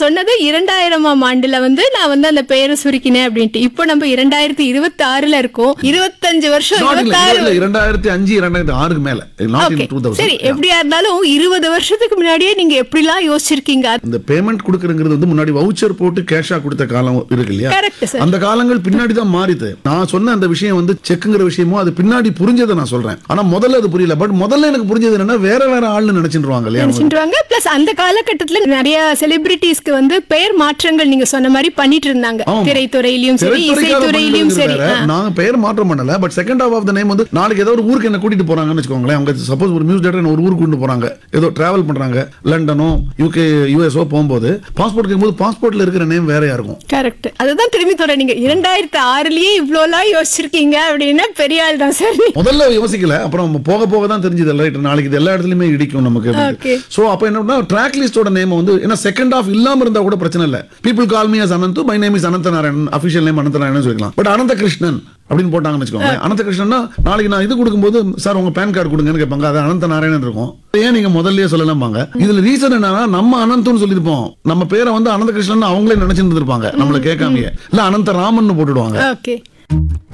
சொன்னது இரண்டாயிரமாம் ஆண்டுல வந்து நான் வந்து அந்த பெயரை சுருக்கினேன் அப்படின்ட்டு இப்போ நம்ம இரண்டாயிரத்தி இருபத்தி ஆறுல இருக்கோம் இருபத்தஞ்சு வருஷம் Not in- இருபத்தாறு இல்ல, இரண்டாயிரத்தி அஞ்சு இரண்டாயிரத்தி ஆறுக்கு மேல நாட் Okay. இன் டூ சரி தௌசண்ட் எப்படியா இருந்தாலும் இருபது வருஷத்துக்கு முன்னாடியே நீங்க எப்படிலாம் யோசிச்சிருக்கீங்க இந்த பேமெண்ட் கொடுக்கறங்கிறது வந்து முன்னாடி வவுச்சர் போட்டு கேஷா கொடுத்த காலம் இருக்கு இல்லையா Correct, sir. அந்த காலங்கள் பின்னாடி தான் மாறிது நான் சொன்ன அந்த விஷயம் வந்து செக்குங்கிற விஷயமோ அது பின்னாடி புரிஞ்சதை நான் சொல்றேன் ஆனா முதல்ல அது புரியல பட் முதல்ல எனக்கு புரிஞ்சது என்னன்னா வேற வேற ஆள்னு நினைச்சிருவாங்க இல்லையா நினைச்சிட்டுவாங்க பிளஸ் அந்த காலகட்டத்துல நிறைய செலிபிரிட்டிஸ்க்கு வந்து பெயர் மாற்றங்கள் நீங்க சொன்ன மாதிரி பண்ணிட்டு இருந்தாங்க ஆமா. திரைத்துறையிலயும் சரி திரைத்துறைக்காக இசைத்துறையிலயும் பண்றது சரி வேற. ஆ. நாங்க பெயர் மாற்றம் பண்ணல but second half of the name வந்து நாளைக்கு ஏதோ ஒரு ஊருக்கு என்ன கூட்டிட்டு போறாங்கன்னு வச்சுக்கோங்களேன் அவங்க சப்போஸ் ஒரு மியூஸ் டேரக்டர் ஒரு ஊருக்கு கொண்டு போறாங்க ஏதோ டிராவல் பண்றாங்க லண்டனோ யூகே யூஎஸ்ஓ போகும்போது பாஸ்போர்ட் கேட்கும்போது பாஸ்போர்ட்ல இருக்கிற நேம் வேறையா இருக்கும் கரெக்ட் அதுதான் திரும்பி சொல்றேன் நீங்க இரண்டாயிரத்தி ஆறுலயே இவ்வளோலாம் யோசிச்சிருக்கீங்க அப்படின்னா பெரிய ஆள் தான் சார் முதல்ல யோசிக்கல அப்புறம் நம்ம போக போக தான் தெரிஞ்சது ரைட் நாளைக்கு இது எல்லா இடத்துலயுமே இடிக்கும் Okay. நமக்கு சோ அப்ப என்னன்னா ட்ராக் லிஸ்டோட நேம் வந்து ஏன்னா செகண்ட் ஆஃப் இல்லாம இருந்தா கூட பிரச்சனை இல்ல people call me as Ananthu my name is Anantha Narayanan official name Anantha Narayanan சொல்லிக்கலாம் பட் அனந்த கிருஷ்ணன் அப்படின்னு போட்டாங்கன்னு வச்சுக்கோங்க அனந்த கிருஷ்ணன்னா நாளைக்கு நான் இது கொடுக்கும்போது சார் உங்க பேன் கார்டு கொடுங்கன்னு கேட்பாங்க அது அனந்த நாராயணன் இருக்கும் ஏன் நீங்க முதல்லயே சொல்லலாம்பாங்க இதுல ரீசன் என்னன்னா நம்ம அனந்தம்னு சொல்லியிருப்போம் நம்ம பேரை வந்து அனந்த கிருஷ்ணன் அவங்களே நினைச்சிட்டு இருந்திருப்பாங்க நம்மள கேட்காமயே இல்ல அனந்த ராமன் போட்டுடுவாங்க ஓகே